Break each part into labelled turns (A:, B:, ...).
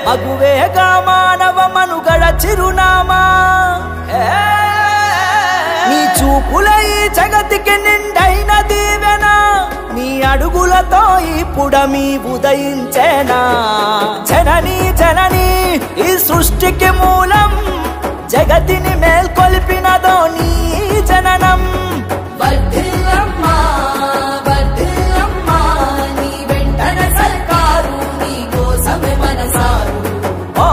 A: మగువేగా మానవ మనుగడ చిరునామా ఏ, నీ చూపుల ఈ జగతికి నిండైన దీవెన నీ అడుగులతో ఈ పుడమి ఉదయించేనా జనని జనని ఈ సృష్టికి మూలం జగతిని మేల్కొల్పినదో నీ జననం
B: వర్ధిల్లమ్మా వర్ధిల్లమ్మా నీ వెంటన సర్కారు నీ కోసమే మనసారు
A: ఓ,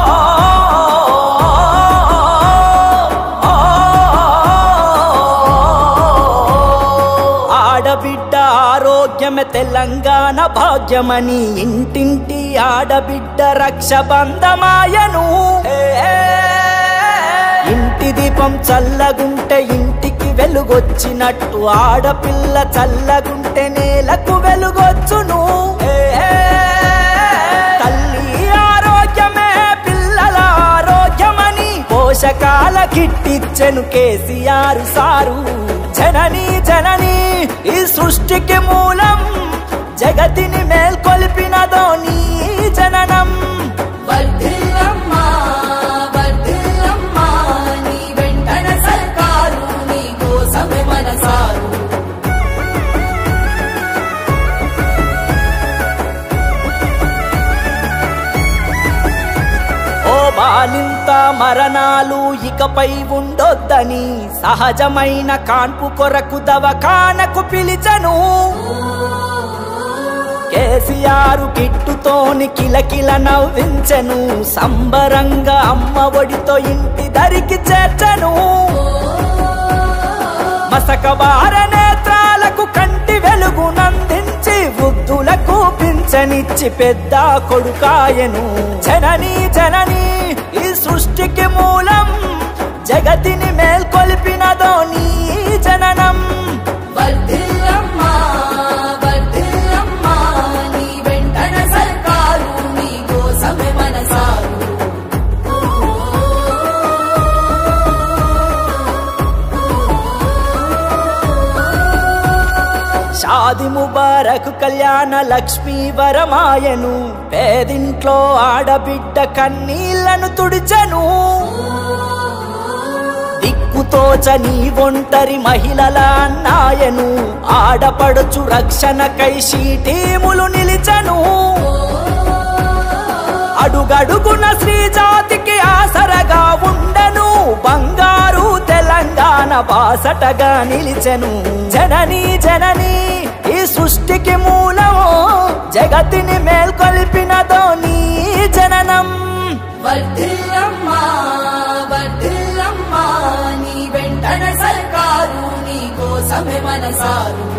A: ఆడబిడ్డ ఆరోగ్యమే తెలంగాణ భాగ్యమని ఇంటింటి ఆడబిడ్డ రక్ష బంధమాయను ఇంటి దీపం చల్లగుంటే ఇంటికి వెలుగొచ్చినట్టు ఆడపిల్ల చల్లగుంటే నేలకు వెలుగొచ్చును తల్లి ఆరోగ్యమే పిల్లల ఆరోగ్యమని పోషకాల కిట్టిచ్చెను కేసీఆర్ సారు జనని జనని ఈ సృష్టికి మూలం జగతిని మేల్కొల్పినదో నీ జననం
B: వర్ధిల్లమ్మా వర్ధిల్లమ్మా నీ వెంటన సర్కారు నీ కోసమే మనసారు
A: ఓ బాలింత మరణాలు ఇకపై ఉండొద్దని సహజమైన కాన్పు కొరకు దవకానకు పిలిచను కేసీఆర్ కిట్టుతోని కిలకిల నవ్వించెను సంబరంగా అమ్మ ఒడితో ఇంటి దరికి చేర్చను మసకవార నేత్రాలకు కంటి వెలుగునందించి వృద్ధులకు పింఛనిచ్చి పెద్ద కొడుకాయను జనని జనని ఈ సృష్టికి మూలం జగతిని మేల్కొల్పినదో నీ జననం
B: వర్ధిల్లమ్మా వర్ధిల్లమ్మా నీ వెంటన సర్కారు నీ కోసమే మనసారు
A: షాది ముబారక్ కళ్యాణ లక్ష్మీ వరమాయను పేదింట్లో ఆడబిడ్డ కన్నీళ్లను తుడిచెను దిక్కుతోచని ఒంటరి మహిళల అన్నాయను ఆడపడుచు రక్షణకై షీటీములు నిలిచెను అడుగడుగున శ్రీ జాతికి ఆసరగా ఉండను బంగారు తెలంగాణ బాసటగా నిలిచెను జనని జనని ఈ సృష్టికి మూలము జగతిని మేల్కొల్పినదో నీ జననం
B: వర్ధిల్లమ్మా వర్ధిల్లమ్మా నీ వెంటన సర్కారు నీ కోసమే మనసారు